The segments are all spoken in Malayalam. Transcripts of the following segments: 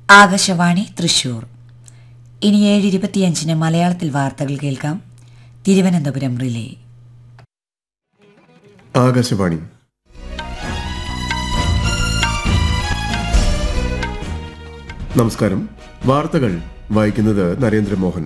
ആകാശവാണി തൃശൂർ ഇനി ഏഴ് ഇരുപത്തിയഞ്ചിന് മലയാളത്തിൽ വാർത്തകൾ കേൾക്കാം തിരുവനന്തപുരം റിലേ ആകാശവാണി നമസ്കാരം വാർത്തകൾ വായിക്കുന്നത് നരേന്ദ്രമോഹൻ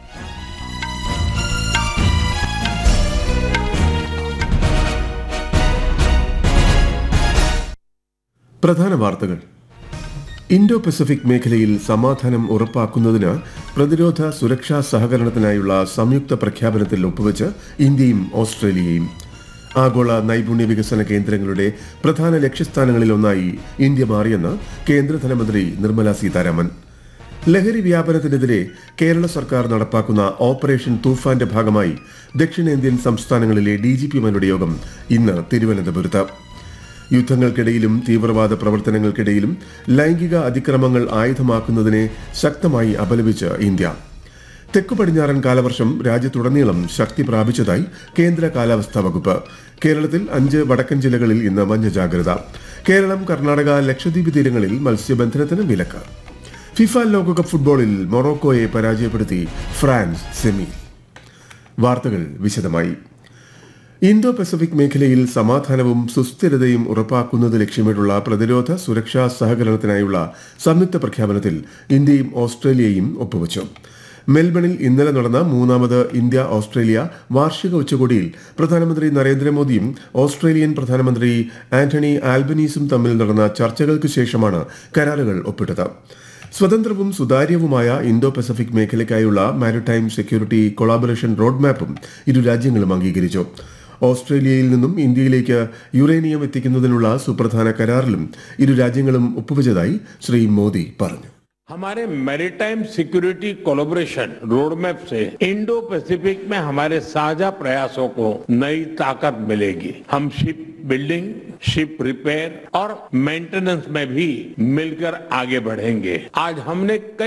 പ്രധാന വാർത്തകൾ ഇൻഡോ പസഫിക് മേഖലയിൽ സമാധാനം ഉറപ്പാക്കുന്നതിന് പ്രതിരോധ സുരക്ഷാ സഹകരണത്തിനായുള്ള സംയുക്ത പ്രഖ്യാപനത്തിൽ ഒപ്പുവെച്ച് ഇന്ത്യയും ഓസ്ട്രേലിയയും ആഗോള നൈപുണ്യ വികസന കേന്ദ്രങ്ങളുടെ പ്രധാന ലക്ഷ്യസ്ഥാനങ്ങളിലൊന്നായി ഇന്ത്യ മാറിയെന്ന് കേന്ദ്ര ധനമന്ത്രി നിർമ്മല സീതാരാമൻ ലഹരി വ്യാപനത്തിനെതിരെ കേരള സർക്കാർ നടപ്പാക്കുന്ന ഓപ്പറേഷൻ തൂഫാന്റെ ഭാഗമായി ദക്ഷിണേന്ത്യൻ സംസ്ഥാനങ്ങളിലെ ഡി ജി പിമാരുടെ യോഗം ഇന്ന് തിരുവനന്തപുരത്ത് യുദ്ധങ്ങൾക്കിടയിലും തീവ്രവാദ പ്രവർത്തനങ്ങൾക്കിടയിലും ലൈംഗിക അതിക്രമങ്ങൾ ആയുധമാക്കുന്നതിനെ ശക്തമായി അപലപിച്ച് ഇന്ത്യ തെക്കു പടിഞ്ഞാറൻ കാലവർഷം രാജ്യത്തുടനീളം ശക്തി പ്രാപിച്ചതായി കേന്ദ്ര കാലാവസ്ഥാ വകുപ്പ് കേരളത്തിൽ അഞ്ച് വടക്കൻ ജില്ലകളിൽ ഇന്ന് മഞ്ഞ ജാഗ്രത കേരളം കർണാടക ലക്ഷദ്വീപ് തീരങ്ങളിൽ മത്സ്യബന്ധനത്തിന് വിലക്ക് ഫിഫ ലോകകപ്പ് ഫുട്ബോളിൽ മൊറോക്കോയെ പരാജയപ്പെടുത്തി ഫ്രാൻസ് സെമി വാർത്തകൾ വിശദമായി ഇന്തോ പസഫിക് മേഖലയിൽ സമാധാനവും സുസ്ഥിരതയും ഉറപ്പാക്കുന്നത് ലക്ഷ്യമിട്ടുള്ള പ്രതിരോധ സുരക്ഷാ സഹകരണത്തിനായുള്ള സംയുക്ത പ്രഖ്യാപനത്തിൽ ഇന്ത്യയും ഓസ്ട്രേലിയയും ഒപ്പുവച്ചു മെൽബണിൽ ഇന്നലെ നടന്ന മൂന്നാമത് ഇന്ത്യ ഓസ്ട്രേലിയ വാർഷിക ഉച്ചകോടിയിൽ പ്രധാനമന്ത്രി നരേന്ദ്രമോദിയും ഓസ്ട്രേലിയൻ പ്രധാനമന്ത്രി ആന്റണി ആൽബനീസും തമ്മിൽ നടന്ന ചർച്ചകൾക്ക് ശേഷമാണ് കരാറുകൾ ഒപ്പിട്ടത് സ്വതന്ത്രവും സുതാര്യവുമായ ഇന്തോ പസഫിക് മേഖലയ്ക്കായുള്ള മാരിടൈം സെക്യൂരിറ്റി കൊളാബറേഷൻ റോഡ് മാപ്പും ഇരു രാജ്യങ്ങളും അംഗീകരിച്ചു ഓസ്ട്രേലിയയിൽ നിന്നും ഇന്ത്യയിലേക്ക് യുറേനിയം എത്തിക്കുന്നതിനുള്ള സുപ്രധാന കരാറിലും ഇരു രാജ്യങ്ങളും ഒപ്പുവച്ചതായി ശ്രീ മോദി പറഞ്ഞു हमारे मैरीटाइम सिक्योरिटी कोलोब्रेशन रोडमैप से इंडो पैसिफिक में हमारे साझा प्रयासों को नई ताकत मिलेगी हम शिप बिल्डिंग शिप रिपेयर और मेंटेनेंस में भी मिलकर आगे बढ़ेंगे आज हमने कई